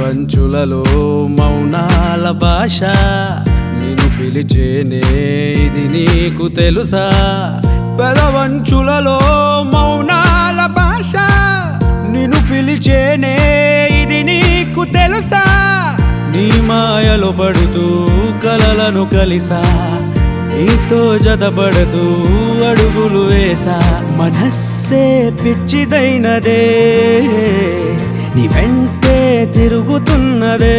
పెదవంచులలో మౌనాల భాష నిన్ను పిలిచేనే ఇది నీకు తెలుసా పెదవంచులలో మౌనాల భాష నిన్ను పిలిచేనే ఇది నీకు తెలుసా నీ మాయలో పడుతూ కలలను కలిసా నీతో జతపడుతూ అడుగులు వేసా మనస్సే పిచ్చిదైనదే నీ వెంటే తిరుగుతున్నదే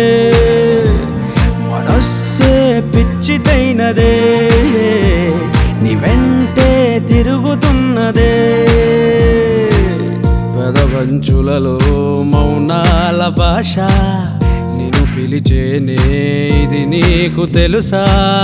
మనస్సే పిచ్చిదైనదే నీ వెంటే తిరుగుతున్నదే పెదవంచులలో మౌనాల భాష నిన్ను పిలిచేనే ఇది నీకు తెలుసా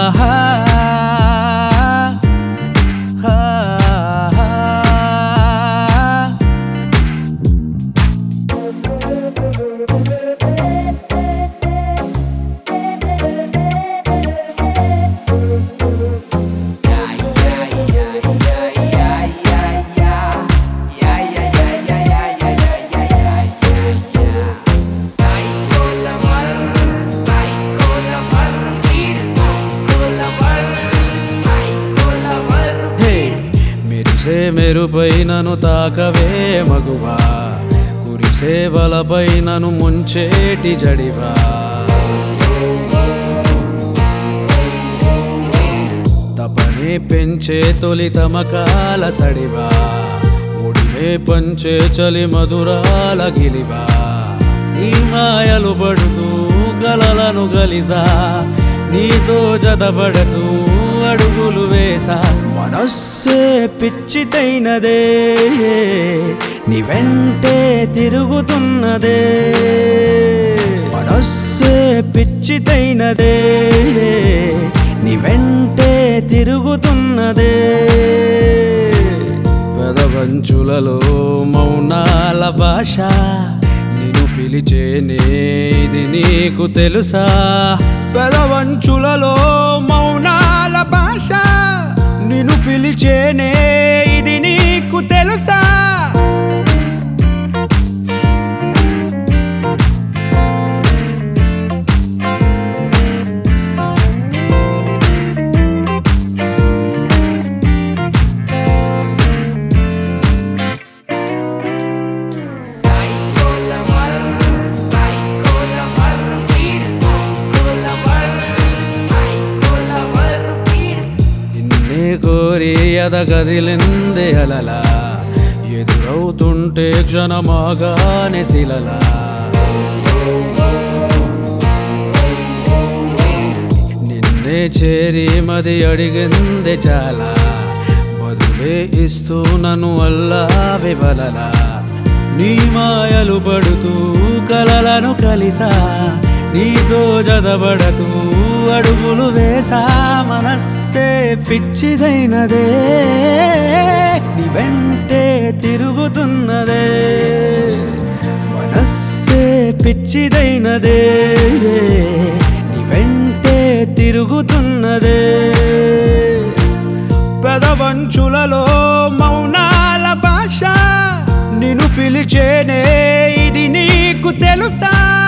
హే మెరిసే మెరుపై నన్ను తాకవే మగువా కురిసే వలపై నన్ను ముంచేటి జడివా తపనే పెంచే తొలి తమకాల సడివా ఒడినే పంచే చలి మధురాల గిలివా నీ మాయలు పడుతూ కలలను గలిసా నీతో జతపడుతూ అడుగులు వేసా మనస్సే పిచ్చితైనదే నీ వెంటే తిరుగుతున్నదే మనస్సే పిచ్చితైనదే నీ వెంటే తిరుగుతున్నదే పెదవంచులలో మౌనాల భాష నిన్ను పిలిచేనే ఇది నీకు తెలుసా పెదవంచులలో మౌనాల భాష నిన్ను పిలిచేనే ఇది నీకు తెలుసా నిన్నే కోరి ఎద కదిలిందే అలలా ఎదురవుతుంటే క్షణమాగానే శిలలా నిన్నే చేరి మది అడిగిందే చాలా బదులే ఇస్తూ నన్ను అల్లా వివలలా నీ మాయలు పడుతూ కలలను కలిసా నీతో జతబడతూ అడుగులు వేసా మనస్సే పిచ్చిదైనదే నీ వెంటే తిరుగుతున్నదే మనస్సే పిచ్చిదైనదే నీ వెంటే తిరుగుతున్నదే పెదవంచులలో మౌనాల భాష నిన్ను పిలిచేనే ఇది నీకు తెలుసా